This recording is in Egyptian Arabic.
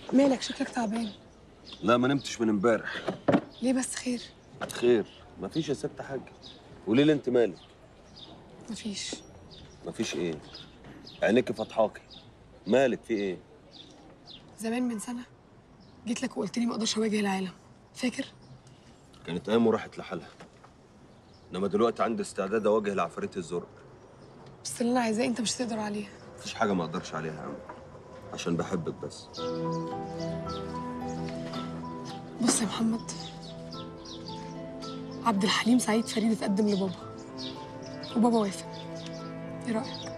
مالك شكلك تعبان لا ما نمتش من امبارح ليه بس خير خير مفيش يا ست حاجه قولي لي انت مالك مفيش مفيش ايه عينيكي فضحاكي مالك في ايه زمان من سنه جيت لك وقلت لي ما اقدرش اواجه العالم فاكر كانت ايام وراحت لحالها انما دلوقتي عندي استعداد اواجه العفاريت الزرق بس اللي انا عايزاه انت مش هتقدر عليه مفيش حاجه ما اقدرش عليها يا عم عشان بحبك بس بص يا محمد عبد الحليم سعيد فريد اتقدم لبابا وبابا وافق ايه رايك